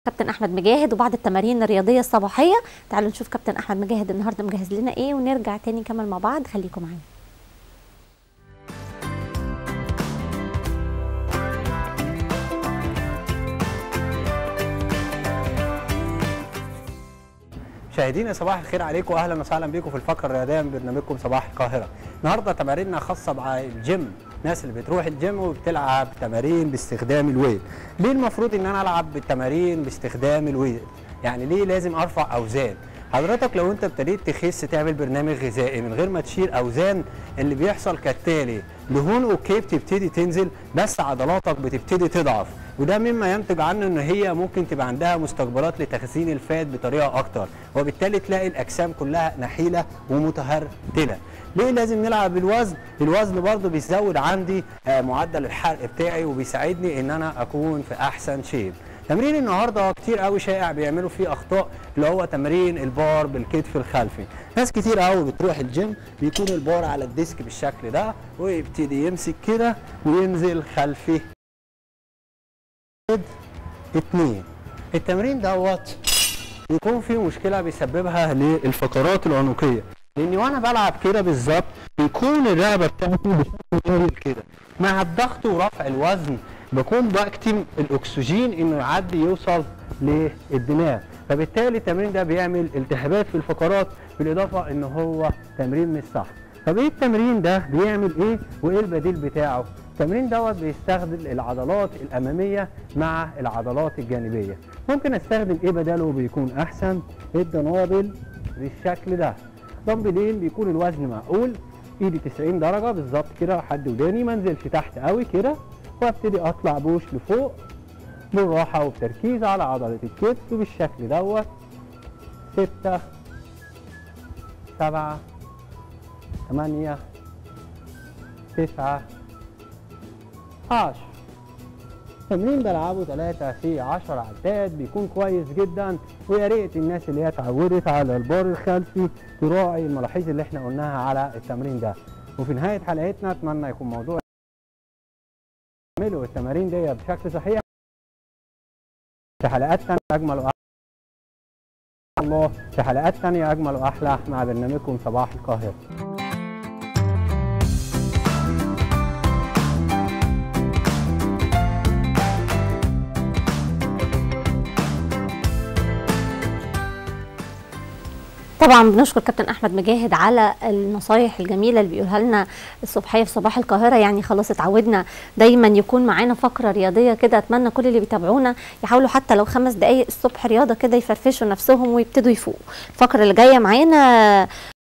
كابتن احمد مجاهد وبعض التمارين الرياضيه الصباحيه تعالوا نشوف كابتن احمد مجاهد النهارده مجهز لنا ايه ونرجع تاني نكمل مع بعض خليكم معانا مشاهدينا صباح الخير عليكم واهلا وسهلا بكم في الفقره الرياضيه من برنامجكم صباح القاهره. النهارده تماريننا خاصه بالجيم، الناس اللي بتروح الجيم وبتلعب تمارين باستخدام الويت. ليه المفروض ان انا العب بالتمارين باستخدام الويت؟ يعني ليه لازم ارفع اوزان؟ حضرتك لو انت ابتديت تخس تعمل برنامج غذائي من غير ما تشيل اوزان اللي بيحصل كالتالي دهون اوكي بتبتدي تنزل بس عضلاتك بتبتدي تضعف وده مما ينتج عنه ان هي ممكن تبقى عندها مستقبلات لتخزين الفات بطريقه اكتر وبالتالي تلاقي الاجسام كلها نحيله ومتهرتله ليه لازم نلعب بالوزن الوزن برضو بيزود عندي آه، معدل الحرق بتاعي وبيساعدني ان انا اكون في احسن شيب تمرين النهارده كتير قوي شائع بيعملوا فيه اخطاء اللي هو تمرين البار بالكتف الخلفي ناس كتير قوي بتروح الجيم بيكون البار على الديسك بالشكل ده ويبتدي يمسك كده وينزل خلفي واحد اتنين التمرين دوت يكون فيه مشكله بيسببها للفقرات العنقيه لاني وانا بلعب كده بالظبط بيكون الرقبه بتاعتي بشكل مايل كده مع الضغط ورفع الوزن بكون بكتم الاكسجين انه يعدي يوصل للدماغ فبالتالي التمرين ده بيعمل التهابات في الفقرات بالاضافه ان هو تمرين مش صح طب ايه التمرين ده بيعمل ايه وايه البديل بتاعه التمرين دوت بيستخدم العضلات الاماميه مع العضلات الجانبيه ممكن استخدم ايه بداله بيكون احسن الدنابل بالشكل ده دمبلين بيكون الوزن معقول ايدي 90 درجه بالظبط كده لحد وداني ما انزلش تحت قوي كده وابتدي اطلع بوش لفوق بالراحه وبتركيز على عضله الكتف بالشكل دوت ستة سبعة ثمانية تسعة عشر تمرين بلعبه ثلاثة في 10 عدات بيكون كويس جدا ويا ريت الناس اللي هي اتعودت على البار الخلفي تراعي الملاحظ اللي احنا قلناها على التمرين ده وفي نهاية حلقتنا اتمنى يكون موضوع اعملوا التمارين دي بشكل صحيح في حلقات تانية اجمل واحلى الله في حلقات تانية اجمل واحلى مع برنامجكم صباح القاهرة طبعا بنشكر كابتن احمد مجاهد على النصايح الجميله اللي بيقولها لنا الصبحيه في صباح القاهره يعني خلاص اتعودنا دايما يكون معانا فقره رياضيه كده اتمنى كل اللي بيتابعونا يحاولوا حتى لو خمس دقائق الصبح رياضه كده يفرفشوا نفسهم ويبتدوا يفوقوا الفقره اللي جايه معانا